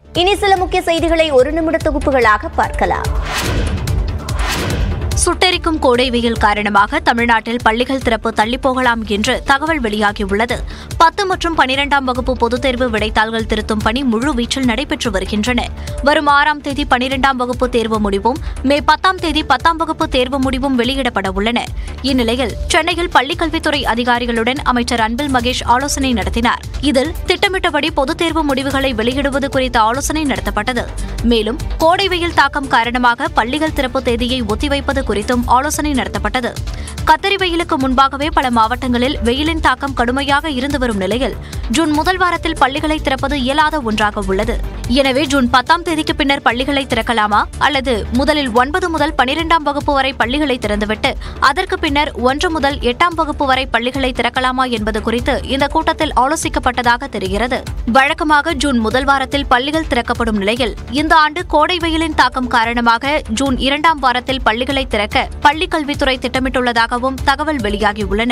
இனி சில முக்கிய செய்திகளை ஒரு நிமிட தொகுப்புகளாக பார்க்கலாம் சுட்டெரிக்கும் கோடை வெயில் காரணமாக தமிழ்நாட்டில் பள்ளிகள் திறப்பு தள்ளி போகலாம் என்று தகவல் வெளியாகியுள்ளது பத்து மற்றும் பனிரெண்டாம் வகுப்பு பொதுத் தேர்வு விடைத்தாள்கள் திருத்தும் பணி முழுவீச்சில் நடைபெற்று வருகின்றன வரும் ஆறாம் தேதி பனிரெண்டாம் வகுப்பு தேர்வு முடிவும் மே பத்தாம் தேதி பத்தாம் வகுப்பு தேர்வு முடிவும் வெளியிடப்பட உள்ளன இந்நிலையில் சென்னையில் பள்ளிக்கல்வித்துறை அதிகாரிகளுடன் அமைச்சர் அன்பில் மகேஷ் ஆலோசனை நடத்தினார் இதில் திட்டமிட்டபடி பொதுத் தேர்வு முடிவுகளை வெளியிடுவது குறித்த ஆலோசனை நடத்தப்பட்டது மேலும் கோடை வெயில் தாக்கம் காரணமாக பள்ளிகள் திறப்பு தேதியை ஒத்திவைப்பது குறித்தும் ஆலோசனை நடத்தப்பட்டது கத்தரி வெயிலுக்கு முன்பாகவே பல மாவட்டங்களில் வெயிலின் தாக்கம் கடுமையாக இருந்து வரும் நிலையில் ஜூன் முதல் வாரத்தில் பள்ளிகளை திறப்பது இயலாத ஒன்றாக உள்ளது எனவே ஜூன் பத்தாம் தேதிக்கு பின்னர் பள்ளிகளை திறக்கலாமா அல்லது முதலில் ஒன்பது முதல் பனிரெண்டாம் வகுப்பு வரை பள்ளிகளை திறந்துவிட்டு அதற்கு பின்னர் ஒன்று முதல் எட்டாம் வகுப்பு வரை பள்ளிகளை திறக்கலாமா என்பது குறித்து இந்த கூட்டத்தில் ஆலோசிக்கப்பட்டதாக தெரிகிறது வழக்கமாக ஜூன் முதல் வாரத்தில் பள்ளிகள் திறக்கப்படும் நிலையில் இந்த ஆண்டு கோடை வெயிலின் தாக்கம் காரணமாக ஜூன் இரண்டாம் வாரத்தில் பள்ளிகளை திறக்க பள்ளிக் கல்வித்துறை திட்டமிட்டுள்ளதாகவும் தகவல் வெளியாகியுள்ளன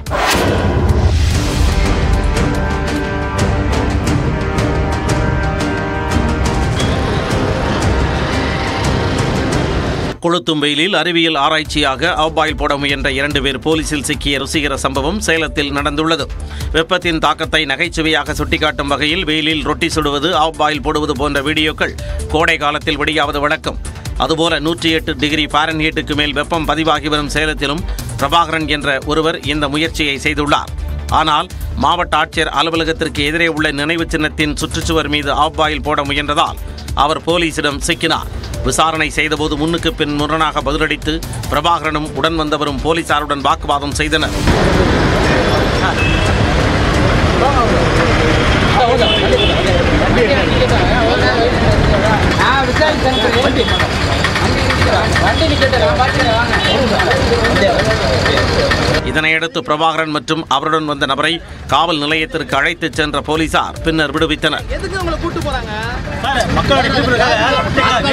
கொளுத்தும் வெயிலில் அறிவியல் ஆராய்ச்சியாக அவ்பாயில் போட முயன்ற இரண்டு பேர் போலீசில் சிக்கிய ருசிகர சம்பவம் சேலத்தில் நடந்துள்ளது வெப்பத்தின் தாக்கத்தை நகைச்சுவையாக சுட்டிக்காட்டும் வகையில் வெயிலில் ரொட்டி சுடுவது அவ்பாயில் போடுவது போன்ற வீடியோக்கள் கோடை காலத்தில் வெளியாவது வழக்கம் அதுபோல நூற்றி எட்டு டிகிரி ஃபாரன்ஹீட்டுக்கு மேல் வெப்பம் பதிவாகி வரும் சேலத்திலும் பிரபாகரன் என்ற ஒருவர் இந்த முயற்சியை செய்துள்ளார் ஆனால் மாவட்ட ஆட்சியர் அலுவலகத்திற்கு எதிரே உள்ள நினைவு சின்னத்தின் சுற்றுச்சுவர் மீது ஆஃபாயில் போட முயன்றதால் அவர் போலீசிடம் சிக்கினார் விசாரணை செய்தபோது முன்னுக்கு பின் முரணாக பதிலளித்து பிரபாகரனும் உடன் வந்தவரும் போலீசாருடன் வாக்குவாதம் செய்தனர் இதனையடுத்து பிரபாகரன் மற்றும் அவருடன் வந்த நபரை காவல் நிலையத்திற்கு அழைத்துச் சென்ற போலீசார் பின்னர் விடுவித்தனர்